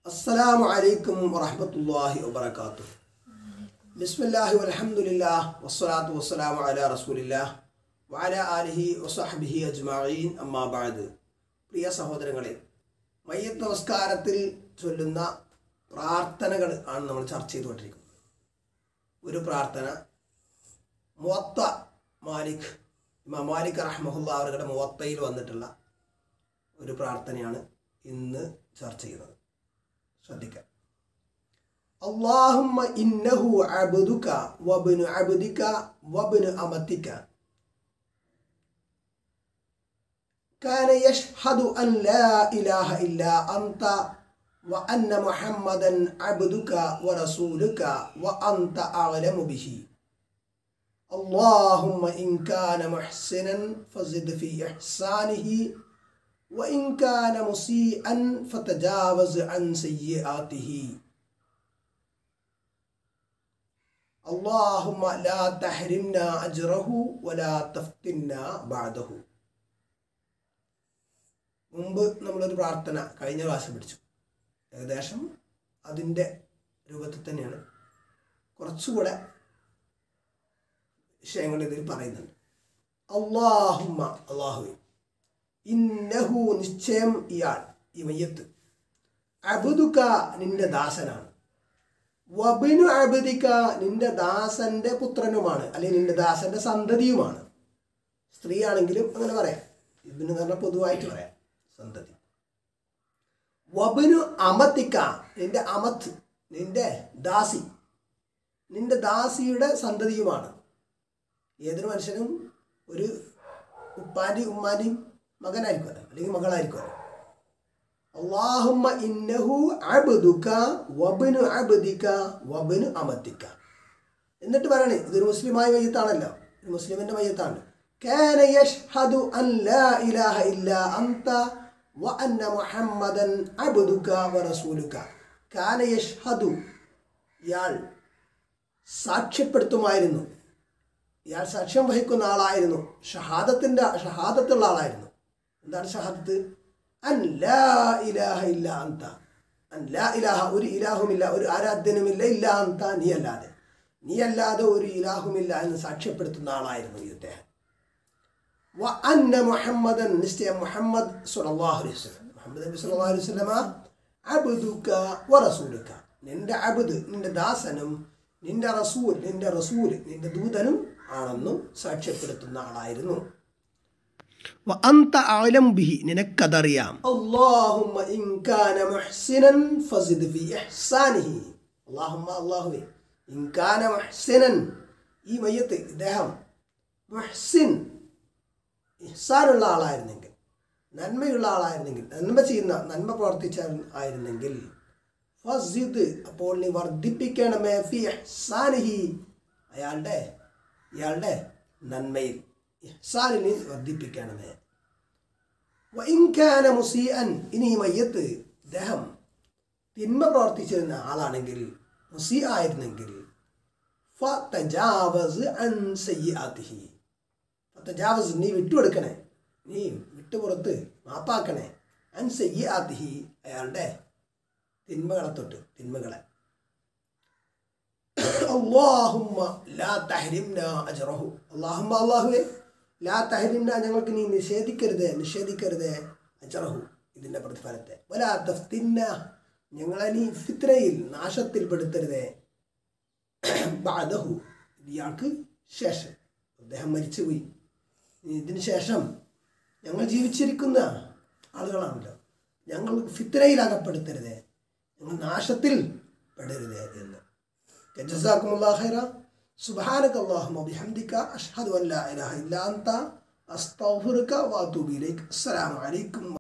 അസ്സലാമു അലൈക്കും വറഹ്മത്തുള്ളാഹി വബറകാതുഹു ബിസ്മില്ലാഹി വൽഹംദുലില്ലാഹ് വസ്സലാത്തു വസ്സലാമു അലാ റസൂലില്ലാഹ് വഅല ആലിഹി വസഹ്ബിഹി അജ്മഈൻ അമ്മാ ബഅദ് പ്രിയ സഹോദരങ്ങളെ മയ്യത്ത് നമസ്കാരത്തിൽ ചൊല്ലുന്ന പ്രാർത്ഥനകൾ ആണ് നമ്മൾ ചർച്ച ചെയ്തുകൊണ്ടിരിക്കുന്നത് ഒരു പ്രാർത്ഥന മുവത്ത മാലിക് ഇമാം മാലിക് റഹ്മഹുല്ല അവരുടെ മുവത്തയിൽ വന്നിട്ടുള്ള ഒരു പ്രാർത്ഥനയാണ് ഇന്ന് ചർച്ച ചെയ്യുന്നത് ശ്രദ്ധിക്കാം اللهم إنه عبدك وابن عبدك وابن أمتك كان يشهد أن لا إله إلا أنت وأن محمدا عبدك ورسولك وأنت أعلم به اللهم إن كان محسنا فزد في إحسانه وإن كان مسيئا فتجاوز عن سيئاته اللهم لا تحرمنا أجره ولا تفتنا بعده മുമ്പ് നമ്മളൊരു പ്രാർത്ഥന കഴിഞ്ഞ ക്ലാസ്സിൽ പഠിച്ചു ഏകദേശം അതിൻ്റെ രൂപത്തിൽ തന്നെയാണ് കുറച്ചുകൂടെ വിഷയങ്ങൾ ഇതിൽ പറയുന്നുണ്ട് അള്ളാഹുമ്മ അള്ളാഹുവെ ഇന്നഹു നിശ്ചയം ഇയാൾ ഈ മയ്യത്ത് അബുദുക നിന്റെ ദാസനാണ് വബിനു അബദിക നിന്റെ ദാസന്റെ പുത്രനുമാണ് അല്ലെങ്കിൽ നിന്റെ ദാസന്റെ സന്തതിയുമാണ് സ്ത്രീയാണെങ്കിലും അങ്ങനെ പറയാം ഇതിന് പറഞ്ഞാൽ പൊതുവായിട്ട് പറയാം സന്തതി വബിനു അമത്തിക്ക നിന്റെ അമത്ത് നിന്റെ ദാസി നിന്റെ ദാസിയുടെ സന്തതിയുമാണ് ഏതൊരു മനുഷ്യനും ഒരു ഉപ്പാൻ്റെയും ഉമ്മാൻ്റെയും മകനായിരിക്കുമല്ലോ അല്ലെങ്കിൽ മകളായിരിക്കുമല്ലോ അള്ളാഹുമ്മ ഇന്നഹു അബ്ദുക വബ്നു അബ്ദിക വബ്നു അമത്തിക എന്നിട്ട് പറയണേ ഇതൊരു മുസ്ലിമായ മയ്യത്താണല്ലോ ഒരു മുസ്ലിമിന്റെ മയ്യത്താണ് كان يشهد أن لا إله إلا أنت وأن محمدا عبدك ورسولك كان يشهد ഇയാൾ സാക്ഷ്യപ്പെടുത്തുമായിരുന്നു ഇയാൾ സാക്ഷ്യം വഹിക്കുന്ന ആളായിരുന്നു ഷഹാദത്തിൻ്റെ ഷഹാദത്തുള്ള ആളായിരുന്നു എന്താണ് ഷഹാദത്ത് അൻ ലാ ഇലാഹ ഇല്ല അന്ത അൻ ലാ ഇലാഹ ഒരു ഇലാഹുമില്ല ഒരു ആരാധ്യനുമില്ല ഇല്ല അന്ത നീ അല്ലാതെ നീ അല്ലാതെ ഒരു ഇലാഹുമില്ല എന്ന് സാക്ഷ്യപ്പെടുത്തുന്ന ആളായിരുന്നു ഈ അദ്ദേഹം വ അന്ന മുഹമ്മദൻ നിശ്ചയം മുഹമ്മദ് സല്ലല്ലാഹു അലൈഹി വസല്ലം മുഹമ്മദ് നബി സല്ലല്ലാഹു അലൈഹി വസല്ലമ അബ്ദുക വ റസൂലുക നിന്റെ അബ്ദ് നിന്റെ ദാസനും നിന്റെ റസൂൽ നിന്റെ റസൂൽ നിന്റെ ദൂതനും ആണെന്നും സാക്ഷ്യപ്പെടുത്തുന്ന ആളായിരുന്നു وأنت أعلم به നിനക്കതറിയാം اللهم إن كان محسنا فزد في إحسانه اللهم അള്ളാഹുവേ ഇൻ കാന മുഹ്സിനൻ ഈ മയ്യത്ത് ഇദ്ദേഹം മുഹ്സിൻ ഇഹ്സാനുള്ള ആളായിരുന്നെങ്കിൽ നന്മയുള്ള ആളായിരുന്നെങ്കിൽ നന്മ ചെയ്യുന്ന നന്മ പ്രവർത്തിച്ച ആയിരുന്നെങ്കിൽ ഫസിദ് അപ്പോൾ നീ വർദ്ധിപ്പിക്കണമേ ഫി ഇഹ്സാനിഹി അയാളുടെ ഇയാളുടെ നന്മയിൽ ഇഹ്സാനിനെ വർദ്ധിപ്പിക്കണമേ വൈൻകാന മുസീഅൻ ഇനി ഈ മയ്യത്ത് ഇദ്ദേഹം തിന്മ പ്രവർത്തിച്ചിരുന്ന ആളാണെങ്കിൽ മുസി ആയിരുന്നെങ്കിൽ ഫതജാവസ് അൻ സയ്യാത്തിഹി ഫതജാവസ് നീ വിട്ടുകൊടുക്കണേ നീ വിട്ടുപുറത്ത് മാപ്പാക്കണേ അൻ സയ്യാത്തിഹി അയാളുടെ തിന്മകളെ തൊട്ട് തിന്മകളെ അള്ളാഹുമ്മ ലാ തഹരിംന അജ്റഹു അള്ളാഹുമ്മ അള്ളാഹുവേ ലാ തഹരിംന ഞങ്ങൾക്ക് നീ നിഷേധിക്കരുത് നിഷേധിക്കരുത് അജ്റഹു ഇതിൻ്റെ പ്രതിഫലത്തെ വലാ തഫ്തിന്ന ഞങ്ങളെ നീ ഫിത്രയിൽ നാശത്തിൽ പെടുത്തരുതേ ബാദഹു ഇയാൾക്ക് ശേഷം അദ്ദേഹം മരിച്ചുപോയി ഇതിന് ശേഷം ഞങ്ങൾ ജീവിച്ചിരിക്കുന്ന ആളുകളാണല്ലോ ഞങ്ങൾ ഫിത്രയിൽ അകപ്പെടുത്തരുതേ ഞങ്ങൾ നാശത്തിൽ പെടരുതേ എന്ന് جزاكم الله خيرا سبحانك اللهم وبحمدك أشهد أن لا إله إلا أنت أستغفرك وأتوب إليك السلام عليكم